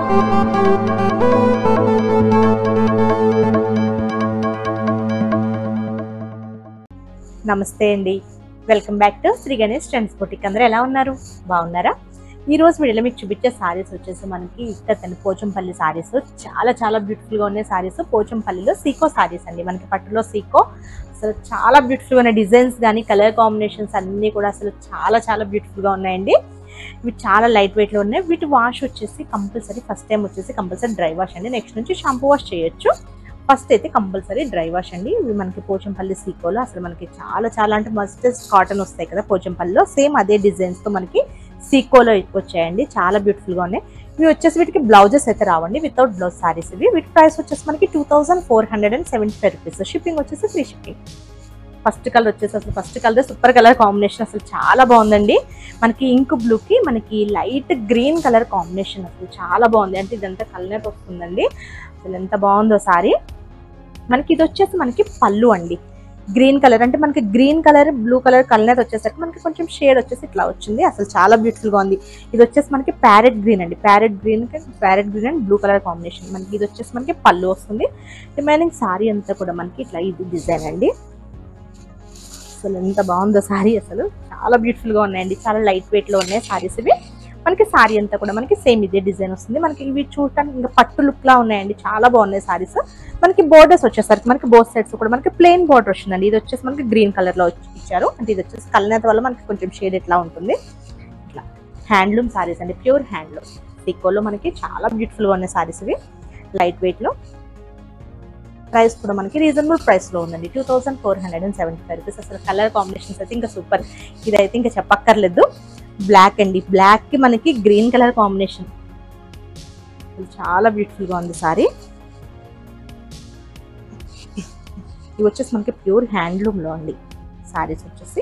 నమస్తే అండి welcome back to Sri Ganesh trends boutique అందరూ ఎలా ఉన్నారు బాగున్నారా ఈ రోజు వీడియోలో మీకు చూపించే సారీస్ వచ్చేసి మనకి ఇక్కడ పోచంపల్లి సారీస్ చాలా చాలా బ్యూటిఫుల్ గా ఉన్నాయి సారీస్ పోచంపల్లిలో సీకో సారీస్ అండి మనకి పట్టులో సీకో అసలు చాలా బ్యూటిఫుల్ గా ఉన్నాయి డిజైన్స్ కానీ కలర్ కాంబినేషన్స్ అన్నీ కూడా అసలు చాలా చాలా బ్యూటిఫుల్ గా ఉన్నాయండి ఇవి చాలా లైట్ వెయిట్ లో ఉన్నాయి వీటి వాష్ వచ్చేసి కంపల్సరీ ఫస్ట్ టైం వచ్చేసి కంపల్సరీ డ్రై వాష్ అండి నెక్స్ట్ నుంచి షాంపూ వాష్ చేయొచ్చు ఫస్ట్ అయితే కంపల్సరీ డ్రై వాష్ అండి ఇవి మనకి పోచంపల్లి సీకోలో అసలు మనకి చాలా చాలా అంటే మస్ట్ కాటన్ వస్తాయి కదా పోచంపల్లిలో సేమ్ అదే డిజైన్స్ తో మనకి సీకోలో వచ్చాయండి చాలా బ్యూటిఫుల్ గా ఉన్నాయి ఇవి వచ్చేసి వీటికి బ్లౌజెస్ అయితే రావండి వితౌట్ బ్లౌజ్ సారీస్ ఇవి వీటి ప్రైస్ వచ్చేసి మనకి two thousand four hundred and seventy five rupees shipping వచ్చేసి ఫ్రీ షిప్పింగ్ ఫస్ట్ కలర్ వచ్చేసి అసలు first colour super colour combination అసలు చాలా బాగుందండి మనకి ఇంక్ బ్లూకి మనకి లైట్ గ్రీన్ కలర్ కాంబినేషన్ అసలు చాలా బాగుంది అంటే ఇదంతా కలర్ వస్తుందండి అసలు ఎంత బాగుందో సారీ మనకి ఇది వచ్చేసి మనకి పళ్ళు అండి గ్రీన్ కలర్ అంటే మనకి green colour blue colour colour వచ్చేసరికి మనకి కొంచెం షేడ్ వచ్చేసి ఇట్లా వచ్చింది అసలు చాలా బ్యూటిఫుల్ గా ఉంది ఇది వచ్చేసి మనకి ప్యారెట్ గ్రీన్ అండి parrot green parrot green and blue colour combination మనకి ఇది వచ్చేసి మనకి పళ్ళు వస్తుంది రిమైనింగ్ సారీ అంతా కూడా మనకి ఇట్లా ఇది డిజైన్ అండి అసలు ఎంత బాగుందో సారీ అసలు చాలా బ్యూటిఫుల్ గా ఉన్నాయండి చాలా లైట్ వెయిట్ లో ఉన్నాయి సారీస్ ఇవి మనకి సారీ అంతా కూడా మనకి సేమ్ ఇదే డిజైన్ వస్తుంది మనకి ఇవి చూడటానికి ఇంకా పట్టు లుక్ లా ఉన్నాయండి చాలా బాగున్నాయి సారీస్ మనకి బోర్డర్స్ వచ్చేసరికి మనకి బోత్ సైడ్స్ కూడా మనకి ప్లెయిన్ బోర్డర్ వచ్చిందండి ఇది వచ్చేసి మనకి గ్రీన్ కలర్ లో వచ్చి- ఇచ్చారు అంటే ఇది వచ్చేసి కలనేత వల్ల మనకి కొంచెం షేడ్ ఎట్లా ఉంటుంది ఇట్లా హ్యాండ్లూమ్ సారీస్ అండి ప్యూర్ హ్యాండ్లూమ్ సిక్కోలో మనకి చాలా బ్యూటిఫుల్ గా ఉన్నాయి సారీస్ ఇవి లైట్ వెయిట్ లో ప్రైస్ కూడా మనకి రీజనబుల్ ప్రైస్ లో ఉందండి two thousand four hundred and seventy five rupees అసలు కలర్ కాంబినేషన్స్ అయితే ఇంకా సూపర్ ఇదైతే ఇంకా చెప్పక్కర్లేదు బ్లాక్ అండి బ్లాక్ కి మనకి గ్రీన్ కలర్ కాంబినేషన్ చాలా బ్యూటిఫుల్ గా ఉంది సారీ ఇవి వచ్చేసి మనకి ప్యూర్ హ్యాండ్లూమ్ లో అండి సారీస్ వచ్చేసి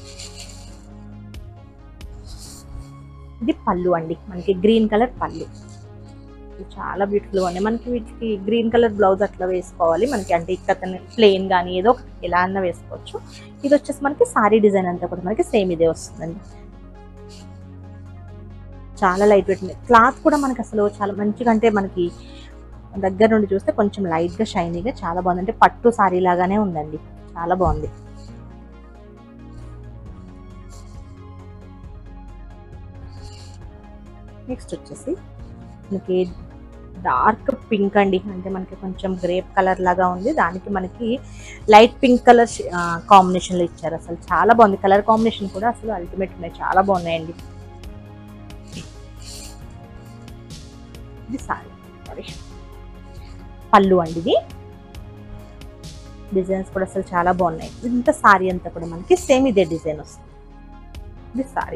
ఇది పళ్ళు అండి మనకి గ్రీన్ కలర్ పళ్ళు ఇవి చాలా బ్యూటిఫుల్ గా ఉన్నాయి మనకి వీటికి గ్రీన్ కలర్ బ్లౌజ్ అట్లా వేసుకోవాలి మనకి అంటే ఇక్కడ ప్లెయిన్ కానీ ఏదో ఒకటి ఎలా అన్నా వేసుకోవచ్చు ఇది వచ్చేసి మనకి సారీ డిజైన్ అంతా కూడా మనకి సేమ్ ఇదే వస్తుందండి చాలా లైట్ వెయిట్ ఉంది క్లాత్ కూడా మనకి అసలు చాలా మంచిగా అంటే మనకి దగ్గర నుండి చూస్తే కొంచెం లైట్ గా షైనీగా చాలా బాగుంది అంటే పట్టు సారీ లాగానే ఉందండి చాలా బాగుంది నెక్స్ట్ వచ్చేసి మనకి డార్క్ పింక్ అండి అంటే మనకి కొంచెం గ్రేప్ కలర్ లాగా ఉంది దానికి మనకి లైట్ పింక్ కలర్ కాంబినేషన్ లో ఇచ్చారు అసలు చాలా బాగుంది కలర్ కాంబినేషన్ కూడా అసలు అల్టిమేట్ ఉన్నాయి చాలా బాగున్నాయండి ఇది సారీ సారీ పళ్ళు అండి ఇది డిజైన్స్ కూడా అసలు చాలా బాగున్నాయి ఇంత సారీ అంతా కూడా మనకి సేమ్ ఇదే డిజైన్ వస్తుంది ఇది సారీ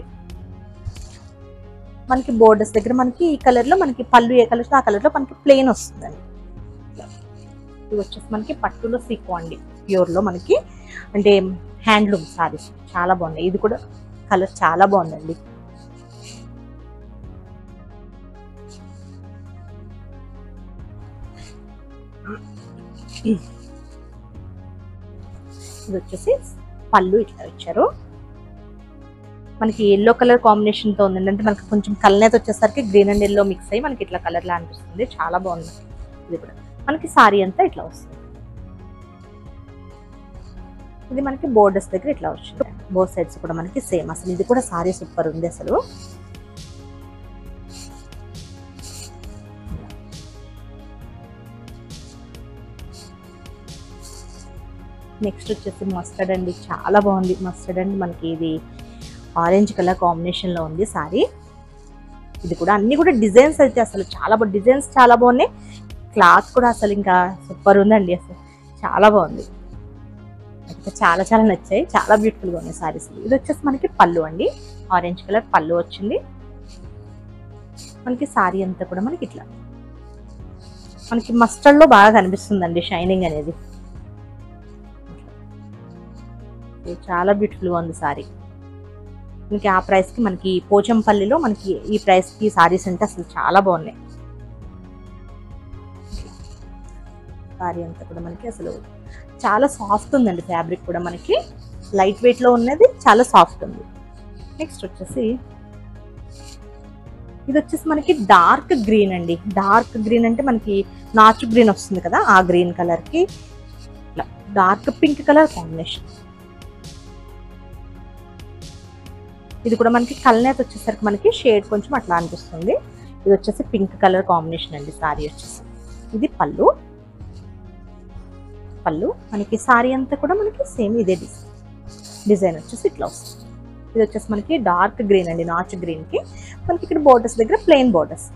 మనకి బోర్డర్స్ దగ్గర మనకి ఈ కలర్ లో మనకి పళ్ళు ఏ కలర్ ఆ కలర్ లో మనకి ప్లెయిన్ వస్తుందండి ఇది వచ్చేసి మనకి పట్టులో సీకో అండి ప్యూర్ లో మనకి అంటే హ్యాండ్లూమ్ సారీస్ చాలా బాగున్నాయి ఇది కూడా కలర్ చాలా బాగుందండి ఇది వచ్చేసి పళ్ళు ఇట్లా ఇచ్చారు మనకి ఎల్లో కలర్ కాంబినేషన్ తో ఉందండి అంటే మనకి కొంచెం కలనేత వచ్చేసరికి గ్రీన్ అండ్ ఎల్లో మిక్స్ అయ్యి మనకి ఇట్లా కలర్ లా అనిపిస్తుంది చాలా బాగుంది ఇది కూడా మనకి సారీ అంతా ఇట్లా వస్తుంది ఇది మనకి బోర్డర్స్ దగ్గర ఇట్లా వచ్చింది బోత్ సైడ్స్ కూడా మనకి సేమ్ అసలు ఇది కూడా సారీ సూపర్ ఉంది అసలు నెక్స్ట్ వచ్చేసి మస్టర్డ్ అండి చాలా బాగుంది మస్టర్డ్ అండ్ మనకి ఇది ఆరెంజ్ కలర్ కాంబినేషన్ లో ఉంది సారీ ఇది కూడా అన్ని కూడా డిజైన్స్ అయితే అసలు చాలా బాగుంది డిజైన్స్ చాలా బాగున్నాయి క్లాత్ కూడా అసలు ఇంకా సూపర్ ఉందండి అసలు చాలా బాగుంది అయితే చాలా చాలా నచ్చాయి చాలా బ్యూటిఫుల్ గా ఉన్నాయి సారీస్ ఇది వచ్చేసి మనకి పళ్ళు అండి ఆరెంజ్ కలర్ పళ్ళు వచ్చింది మనకి సారీ అంతా కూడా మనకి ఇట్లా మనకి మస్టర్డ్ లో బాగా కనిపిస్తుందండి షైనింగ్ అనేది ఇది చాలా బ్యూటిఫుల్ గా ఉంది సారీ మనకి ఆ ప్రైస్ కి మనకి పోచంపల్లిలో మనకి ఈ ప్రైస్ కి సారీస్ అంటే అసలు చాలా బాగున్నాయి సారీ అంతా కూడా మనకి అసలు చాలా సాఫ్ట్ ఉందండి ఫ్యాబ్రిక్ కూడా మనకి లైట్ వెయిట్ లో ఉన్నది చాలా సాఫ్ట్ ఉంది నెక్స్ట్ వచ్చేసి ఇది వచ్చేసి మనకి డార్క్ గ్రీన్ అండి డార్క్ గ్రీన్ అంటే మనకి నాచు గ్రీన్ వస్తుంది కదా ఆ గ్రీన్ కలర్ కి డార్క్ పింక్ కలర్ కాంబినేషన్ ఇది కూడా మనకి కల్నేత వచ్చేసరికి మనకి షేడ్ కొంచెం అట్లా అనిపిస్తుంది ఇది వచ్చేసి పింక్ కలర్ కాంబినేషన్ అండి సారీ వచ్చేసి ఇది పళ్ళు పళ్ళు మనకి సారీ అంతా కూడా మనకి సేమ్ ఇదే డిజైన్ డిజైన్ వచ్చేసి ఇట్లా వస్తుంది ఇది వచ్చేసి మనకి డార్క్ గ్రీన్ అండి నాచ్ గ్రీన్ కి మనకి ఇక్కడ బోర్డర్స్ దగ్గర ప్లెయిన్ బోర్డర్స్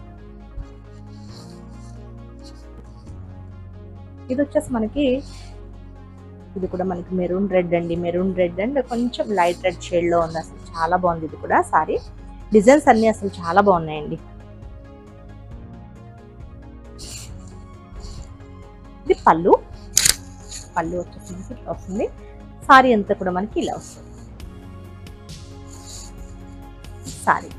ఇది వచ్చేసి మనకి ఇది కూడా మనకి మెరూన్ రెడ్ అండి మెరూన్ రెడ్ అండ్ కొంచెం లైట్ రెడ్ షేడ్ లో ఉంది అసలు చాలా బాగుంది ఇది కూడా సారీ డిజైన్స్ అన్ని అసలు చాలా బాగున్నాయండి ఇది పళ్ళు పళ్ళు వచ్చేసి మనకి ఇట్లా వస్తుంది సారీ అంతా కూడా మనకి ఇలా వస్తుంది సారీ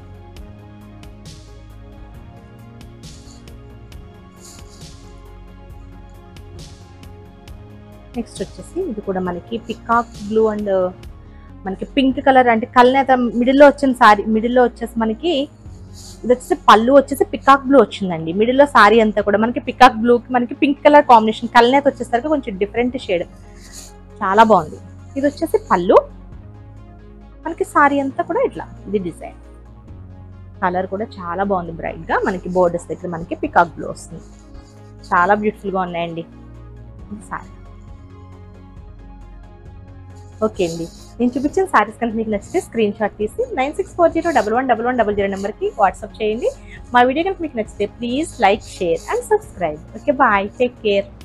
నెక్స్ట్ వచ్చేసి ఇది కూడా మనకి పికాక్ బ్లూ అండ్ మనకి పింక్ కలర్ అంటే కల్నేత మిడిల్లో వచ్చిన సారీ మిడిల్లో వచ్చేసి మనకి ఇది వచ్చేసి పళ్ళు వచ్చేసి పికాక్ బ్లూ వచ్చిందండి మిడిల్లో సారీ అంతా కూడా మనకి పికాక్ బ్లూ మనకి పింక్ కలర్ కాంబినేషన్ కల్నేత వచ్చేసరికి కొంచెం డిఫరెంట్ షేడ్ చాలా బాగుంది ఇది వచ్చేసి పళ్ళు మనకి సారీ అంతా కూడా ఇట్లా ఇది డిజైన్ కలర్ కూడా చాలా బాగుంది బ్రైట్ గా మనకి బోర్డర్స్ దగ్గర మనకి పికాక్ బ్లూ వస్తుంది చాలా బ్యూటిఫుల్ గా ఉన్నాయండి ఇది సారీ ఓకే అండి నేను చూపించిన సారీస్ కనుక మీకు నచ్చితే స్క్రీన్ షాట్ తీసి nine six four zero double one double one double zero నెంబర్కి వాట్సాప్ చేయండి మా వీడియో కనుక మీకు నచ్చితే please like share and subscribe okay bye take care